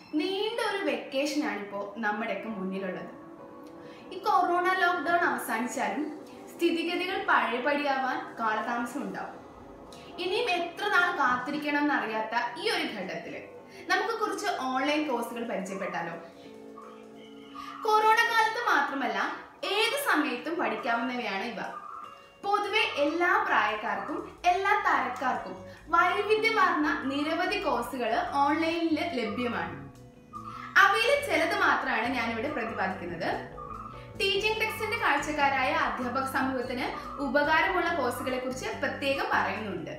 നീണ്ട ഒരു വെക്കേഷനാണ് ഇപ്പോൾ നമ്മുടെയൊക്കെ മുന്നിലുള്ളത് ഈ കൊറോണ ലോക്ക്ഡൗൺ അവസാനിച്ചാലും സ്ഥിതിഗതികൾ പഴയപടിയാവാൻ കാലതാമസം ഉണ്ടാവും ഇനിയും എത്ര നാൾ കാത്തിരിക്കണം എന്നറിയാത്ത ഈ ഒരു ഘട്ടത്തില് നമുക്ക് കുറച്ച് ഓൺലൈൻ കോഴ്സുകൾ പരിചയപ്പെട്ടാലോ കൊറോണ കാലത്ത് മാത്രമല്ല ഏത് സമയത്തും പഠിക്കാവുന്നവയാണ് ഇവ പൊതുവെ എല്ലാ പ്രായക്കാർക്കും എല്ലാ തരക്കാർക്കും വൈവിധ്യമാർന്ന നിരവധി കോഴ്സുകൾ ഓൺലൈനിൽ ലഭ്യമാണ് അവയിൽ ചിലത് മാത്രമാണ് ഞാനിവിടെ പ്രതിപാദിക്കുന്നത് ടീച്ചിങ് ടെക്സ്റ്റിന്റെ കാഴ്ചക്കാരായ അധ്യാപക സമൂഹത്തിന് ഉപകാരമുള്ള കോഴ്സുകളെ കുറിച്ച് പ്രത്യേകം പറയുന്നുണ്ട്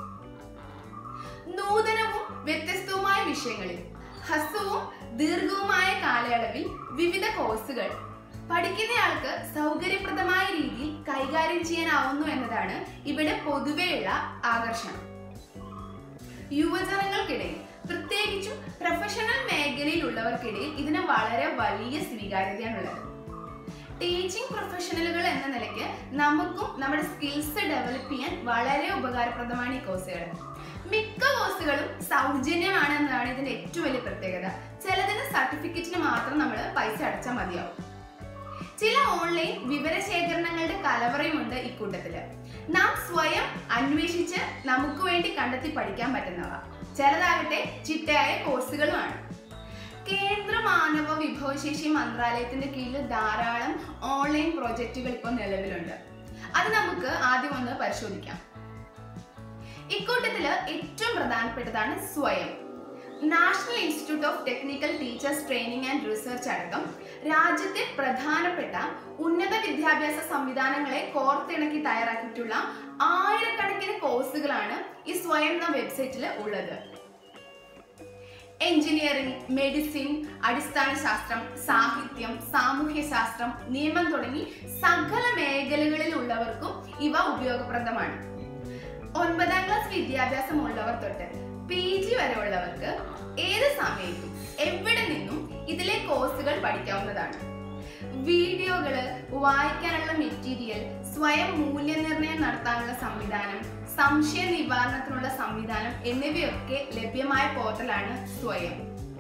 നൂതനവും വ്യത്യസ്തവുമായ വിഷയങ്ങളിൽ ഹ്രസ്വവും ദീർഘവുമായ കാലയളവിൽ വിവിധ കോഴ്സുകൾ പഠിക്കുന്നയാൾക്ക് സൗകര്യപ്രദമായ രീതിയിൽ കൈകാര്യം ചെയ്യാനാവുന്നു എന്നതാണ് ഇവിടെ പൊതുവെയുള്ള ആകർഷണം യുവജനങ്ങൾക്കിടയിൽ പ്രത്യേകിച്ചും പ്രൊഫഷണൽ മേഖലയിലുള്ളവർക്കിടയിൽ ഇതിന് വളരെ വലിയ സ്വീകാര്യതയാണുള്ളത് ടീച്ചിങ് പ്രൊഫഷണലുകൾ എന്ന നിലയ്ക്ക് നമുക്കും നമ്മുടെ സ്കിൽസ് ഡെവലപ്പ് ചെയ്യാൻ വളരെ ഉപകാരപ്രദമാണ് ഈ കോഴ്സുകൾ മിക്ക കോഴ്സുകളും സൗജന്യമാണ് എന്നതാണ് ഇതിന്റെ ഏറ്റവും വലിയ പ്രത്യേകത ചിലതിന് സർട്ടിഫിക്കറ്റിന് മാത്രം നമ്മൾ പൈസ അടച്ചാൽ മതിയാവും ചില ഓൺലൈൻ വിവരശേഖരണങ്ങളുടെ കലവറയുമുണ്ട് ഇക്കൂട്ടത്തില് നാം സ്വയം അന്വേഷിച്ച് നമുക്ക് വേണ്ടി കണ്ടെത്തി പഠിക്കാൻ പറ്റുന്നവ ചിലതാകട്ടെ ചിട്ടയായ കോഴ്സുകളുമാണ് കേന്ദ്ര മാനവ വിഭവശേഷി മന്ത്രാലയത്തിന്റെ കീഴിൽ ധാരാളം ഓൺലൈൻ പ്രോജക്റ്റുകൾ ഇപ്പോൾ നിലവിലുണ്ട് അത് നമുക്ക് ആദ്യം ഒന്ന് പരിശോധിക്കാം ഇക്കൂട്ടത്തില് ഏറ്റവും പ്രധാനപ്പെട്ടതാണ് Swayam national institute of technical teachers training and research അടക്കം രാജ്യത്തെ പ്രധാനപ്പെട്ട ഉന്നത വിദ്യാഭ്യാസ സംവിധാനങ്ങളെ കോർത്തിണക്കി തയ്യാറാക്കിയിട്ടുള്ള ആയിരക്കണക്കിന് കോഴ്സുകളാണ് ഈ സ്വയം എന്ന വെബ്സൈറ്റിൽ ഉള്ളത് എഞ്ചിനീയറിംഗ് മെഡിസിൻ അടിസ്ഥാന ശാസ്ത്രം സാഹിത്യം സാമൂഹ്യ ശാസ്ത്രം നിയമം തുടങ്ങി സകല മേഖലകളിലുള്ളവർക്കും ഇവ ഉപയോഗപ്രദമാണ് ഒൻപതാം ക്ലാസ് വിദ്യാഭ്യാസമുള്ളവർ തൊട്ട് പി ജി വരെ ഉള്ളവർക്ക് ഏത് സമയത്തും എവിടെ നിന്നും ഇതിലെ കോഴ്സുകൾ പഠിക്കാവുന്നതാണ് വീഡിയോകള് വായിക്കാനുള്ള മെറ്റീരിയൽ സ്വയം മൂല്യനിർണ്ണയം നടത്താനുള്ള സംവിധാനം സംശയ നിവാരണത്തിനുള്ള സംവിധാനം എന്നിവയൊക്കെ ലഭ്യമായ പോർട്ടലാണ് സ്വയം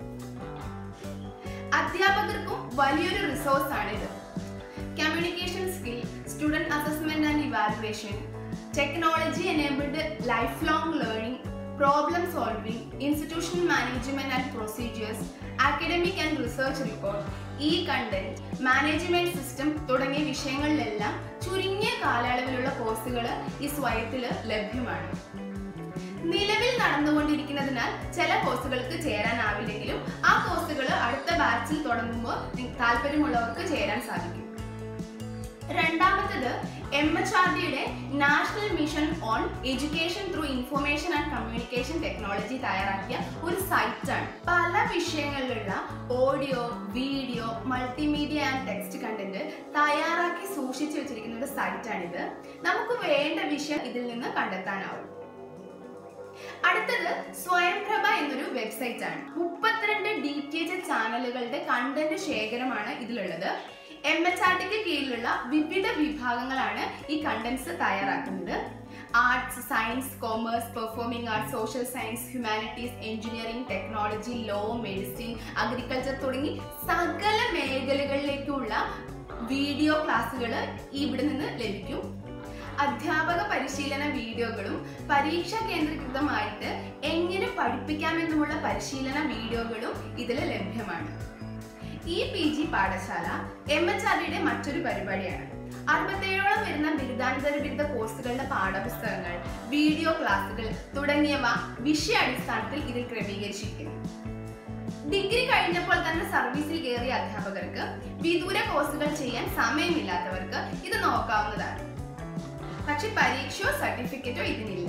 അധ്യാപകർക്കും വലിയൊരു റിസോഴ്സ് ആണ് ഇത് communication skill student assessment and evaluation technology enabled life long learning problem solving institutional management and procedures academic and research report e content management system തുടങ്ങിയ വിഷയങ്ങളിലെല്ലാം ചുരുങ്ങിയ കാലയളവിലുള്ള കോഴ്സുകൾ ഈ സ്വയത്തിൽ ലഭ്യമാണ് നിലവിൽ നടന്നുകൊണ്ടിരിക്കുന്നതിനാൽ ചില കോഴ്സുകൾക്ക് ചേരാനാവില്ലെങ്കിലും ആ കോഴ്സുകൾ അടുത്ത ബാച്ചിൽ തുടങ്ങുമ്പോൾ താല്പര്യമുള്ളവർക്ക് ചേരാൻ സാധിക്കും രണ്ടാമത്തത് എം എച്ച് ആർ ഡിയുടെ national mission on education through information and communication technology തയ്യാറാക്കിയ ഒരു സൈറ്റാണ് പല വിഷയങ്ങളിലുള്ള audio video multimedia and text content തയ്യാറാക്കി സൂക്ഷിച്ചു വെച്ചിരിക്കുന്ന ഒരു സൈറ്റാണിത് നമുക്ക് വേണ്ട വിഷയം ഇതിൽ നിന്ന് കണ്ടെത്താനാവും അടുത്തത് സ്വയംപ്രഭ എന്നൊരു വെബ്സൈറ്റ് ആണ് മുപ്പത്തിരണ്ട് ഡി ടി എച്ച് ചാനലുകളുടെ കണ്ടന്റ് ശേഖരമാണ് ഇതിലുള്ളത് എം എച്ച് ആർ ടിക്ക് കീഴിലുള്ള വിവിധ വിഭാഗങ്ങളാണ് ഈ കണ്ടന്റ്സ് തയ്യാറാക്കുന്നത് arts science commerce performing arts social science humanities engineering technology law medicine agriculture തുടങ്ങി സകല മേഖലകളിലേക്കുള്ള വീഡിയോ ക്ലാസ്സുകൾ ഇവിടെ നിന്ന് ലഭിക്കും അധ്യാപക പരിശീലന വീഡിയോകളും പരീക്ഷ കേന്ദ്രീകൃതമായിട്ട് എങ്ങനെ പഠിപ്പിക്കാമെന്നുമുള്ള പരിശീലന വീഡിയോകളും ഇതിൽ ലഭ്യമാണ് ഈ P G Pathshala M H R ഡിയുടെ മറ്റൊരു പരിപാടിയാണ് അറുപത്തേഴോളം വരുന്ന ബിരുദാനന്തര ബിരുദ കോഴ്സുകളുടെ പാഠപുസ്തകങ്ങൾ വീഡിയോ ക്ലാസുകൾ തുടങ്ങിയവ വിഷയാടിസ്ഥാനത്തിൽ ഇതിൽ ക്രമീകരിച്ചിരിക്കുന്നു ഡിഗ്രി കഴിഞ്ഞപ്പോൾ തന്നെ സർവീസിൽ കയറിയ അധ്യാപകർക്ക് വിദൂര കോഴ്സുകൾ ചെയ്യാൻ സമയമില്ലാത്തവർക്ക് ഇത് നോക്കാവുന്നതാണ് പക്ഷെ പരീക്ഷയോ സർട്ടിഫിക്കറ്റോ ഇതിനില്ല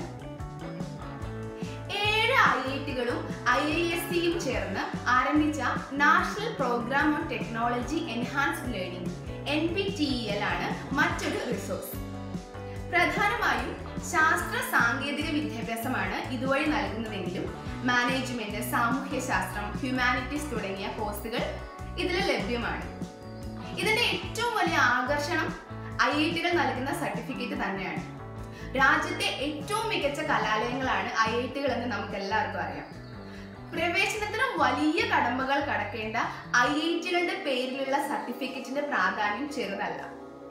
ഏഴ് ഐ ഐ ടികളും ഐ ഐ എസ് സിയും ചേർന്ന് ആരംഭിച്ച national programme on technology enhanced learning N P T E L ആണ് മറ്റൊരു റിസോഴ്സ് പ്രധാനമായും ശാസ്ത്ര സാങ്കേതിക വിദ്യാഭ്യാസമാണ് ഇതുവഴി നൽകുന്നതെങ്കിലും മാനേജ്മെന്റ് സാമൂഹ്യ ശാസ്ത്രം ഹ്യൂമാനിറ്റീസ് തുടങ്ങിയ കോഴ്സുകൾ ഇതിൽ ലഭ്യമാണ് ഇതിന്റെ ഏറ്റവും വലിയ ആകർഷണം ഐ ഐ ടികൾ നൽകുന്ന സർട്ടിഫിക്കറ്റ് തന്നെയാണ് രാജ്യത്തെ ഏറ്റവും മികച്ച കലാലയങ്ങളാണ് ഐ ഐ ടികൾ എന്ന് നമുക്ക് എല്ലാവർക്കും അറിയാം പ്രവേശനത്തിന് വലിയ കടമ്പകൾ കടക്കേണ്ട ഐ ഐ ടികളുടെ പേരിലുള്ള സർട്ടിഫിക്കറ്റിന്റെ പ്രാധാന്യം ചെറുതല്ല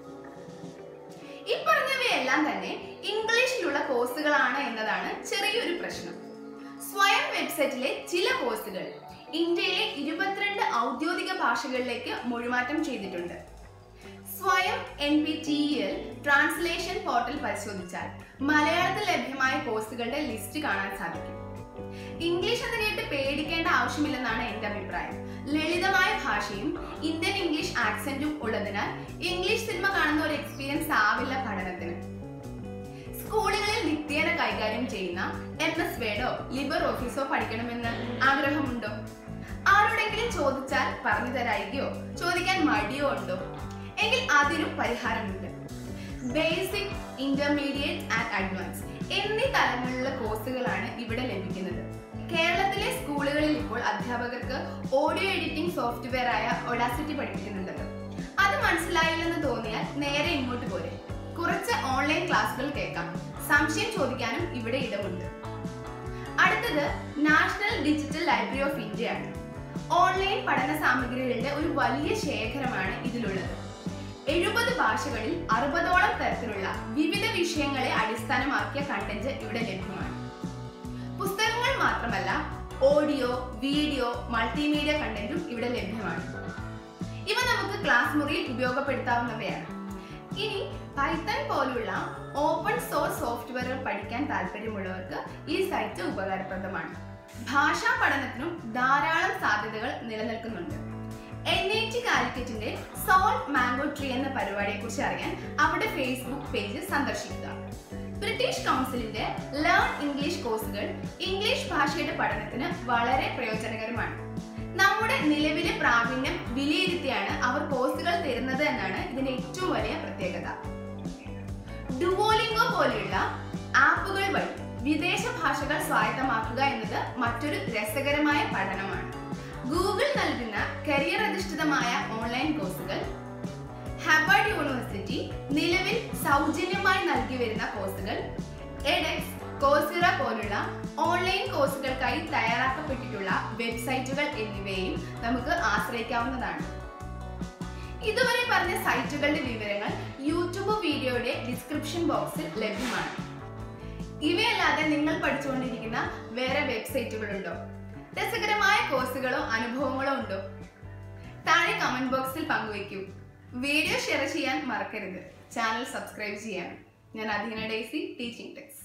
ഈ പറഞ്ഞവയെല്ലാം തന്നെ ഇംഗ്ലീഷിലുള്ള കോഴ്സുകളാണ് എന്നതാണ് ചെറിയൊരു പ്രശ്നം സ്വയം വെബ്സൈറ്റിലെ ചില കോഴ്സുകൾ ഇന്ത്യയിലെ ഇരുപത്തിരണ്ട് ഔദ്യോഗിക ഭാഷകളിലേക്ക് മൊഴിമാറ്റം ചെയ്തിട്ടുണ്ട് സ്വയം N P T L translation portal പരിശോധിച്ചാൽ മലയാളത്തിൽ ലഭ്യമായ കോഴ്സുകളുടെ ലിസ്റ്റ് കാണാൻ സാധിക്കും ഇംഗ്ലീഷ് എന്ന് കേട്ട് പേടിക്കേണ്ട ആവശ്യമില്ലെന്നാണ് എന്റെ അഭിപ്രായം ലളിതമായ ഭാഷയും ഇന്ത്യൻ ഇംഗ്ലീഷ് ആക്സെന്റും ഉള്ളതിനാൽ ഇംഗ്ലീഷ് സിനിമ കാണുന്ന ഒരു എക്സ്പീരിയൻസ് ആവില്ല പഠനത്തിന് സ്കൂളുകളിൽ നിത്യേന കൈകാര്യം ചെയ്യുന്ന എം എസ് വേഡോ ലിബർ ഓഫീസോ പഠിക്കണമെന്ന് ആഗ്രഹമുണ്ടോ ആരോടെങ്കിലും ചോദിച്ചാൽ പറഞ്ഞു തരായികയോ ചോദിക്കാൻ മടിയോ ഉണ്ടോ എങ്കിൽ അതിനും പരിഹാരമുണ്ട് ബേസിക് ഇന്റർമീഡിയറ്റ് ആൻഡ് അഡ്വാൻസ് എന്നീ തലങ്ങളിലുള്ള കോഴ്സുകളാണ് ഇവിടെ ലഭിക്കുന്നത് കേരളത്തിലെ സ്കൂളുകളിൽ ഇപ്പോൾ അധ്യാപകർക്ക് ഓഡിയോ എഡിറ്റിംഗ് സോഫ്റ്റ്വെയർ ആയ ഒഡാസിറ്റി പഠിപ്പിക്കുന്നുണ്ടല്ലോ അത് മനസ്സിലായില്ലെന്ന് തോന്നിയാൽ നേരെ ഇങ്ങോട്ട് പോരെ കുറച്ച് ഓൺലൈൻ ക്ലാസ്സുകൾ കേൾക്കാം സംശയം ചോദിക്കാനും ഇവിടെ ഇടമുണ്ട് അടുത്തത് national digital library of India ആണ് ഓൺലൈൻ പഠന സാമഗ്രികളുടെ ഒരു വലിയ ശേഖരമാണ് ഇതിലുള്ളത് എഴുപത് ഭാഷകളിൽ അറുപതോളം തരത്തിലുള്ള വിവിധ വിഷയങ്ങളെ അടിസ്ഥാനമാക്കിയ കണ്ടന്റ് ഇവിടെ ലഭ്യമാണ് പുസ്തകങ്ങൾ മാത്രമല്ല ഓഡിയോ വീഡിയോ മൾട്ടിമീഡിയ കണ്ടന്റും ഇവിടെ ലഭ്യമാണ് ഇവ നമുക്ക് ക്ലാസ് മുറിയിൽ ഉപയോഗപ്പെടുത്താവുന്നവയാണ് ഇനി പൈത്തൺ പോലുള്ള ഓപ്പൺ സോഴ്സ് സോഫ്റ്റ്വെയറുകൾ പഠിക്കാൻ താല്പര്യമുള്ളവർക്ക് ഈ സൈറ്റ് ഉപകാരപ്രദമാണ് ഭാഷാ പഠനത്തിനും ധാരാളം സാധ്യതകൾ നിലനിൽക്കുന്നുണ്ട് എൻ ഐ ടി കാലിക്കറ്റിന്റെ സോൾട്ട് മാംഗോ ട്രീ എന്ന പരിപാടിയെ കുറിച്ച് അറിയാൻ അവിടെ ഫേസ്ബുക്ക് പേജ് സന്ദർശിക്കുക ബ്രിട്ടീഷ് കൗൺസിലിന്റെ ലേൺ ഇംഗ്ലീഷ് കോഴ്സുകൾ ഇംഗ്ലീഷ് ഭാഷയുടെ പഠനത്തിന് വളരെ പ്രയോജനകരമാണ് നമ്മുടെ നിലവിലെ പ്രാവീണ്യം വിലയിരുത്തിയാണ് അവർ കോഴ്സുകൾ തരുന്നത് എന്നാണ് ഇതിന്റെ ഏറ്റവും വലിയ പ്രത്യേകത ഡുവോലിംഗോ പോലെയുള്ള ആപ്പുകൾ വഴി വിദേശ ഭാഷകൾ സ്വായത്തമാക്കുക എന്നത് മറ്റൊരു രസകരമായ പഠനമാണ് ഗൂഗിൾ നൽകുന്ന കരിയർ അധിഷ്ഠിതമായ ഓൺലൈൻ കോഴ്സുകൾ ഹാർവാർഡ് യൂണിവേഴ്സിറ്റി നിലവിൽ സൗജന്യമായി നൽകി വരുന്ന കോഴ്സുകൾ എഡെക്സ് കോഴ്സിറ പോലുള്ള ഓൺലൈൻ കോഴ്സുകൾക്കായി തയ്യാറാക്കപ്പെട്ടിട്ടുള്ള വെബ്സൈറ്റുകൾ എന്നിവയും നമുക്ക് ആശ്രയിക്കാവുന്നതാണ് ഇതുവരെ പറഞ്ഞ സൈറ്റുകളുടെ വിവരങ്ങൾ യൂട്യൂബ് വീഡിയോയുടെ ഡിസ്ക്രിപ്ഷൻ ബോക്സിൽ ലഭ്യമാണ് ഇവയല്ലാതെ നിങ്ങൾ പഠിച്ചുകൊണ്ടിരിക്കുന്ന വേറെ വെബ്സൈറ്റുകളുണ്ടോ രസകരമായ കോഴ്സുകളോ അനുഭവങ്ങളോ ഉണ്ടോ താഴെ കമന്റ് ബോക്സിൽ പങ്കുവയ്ക്കൂ വീഡിയോ ഷെയർ ചെയ്യാൻ മറക്കരുത് ചാനൽ സബ്സ്ക്രൈബ് ചെയ്യാൻ ഞാൻ അധീന ഡേസി ടീച്ചിങ് ടെക്സ്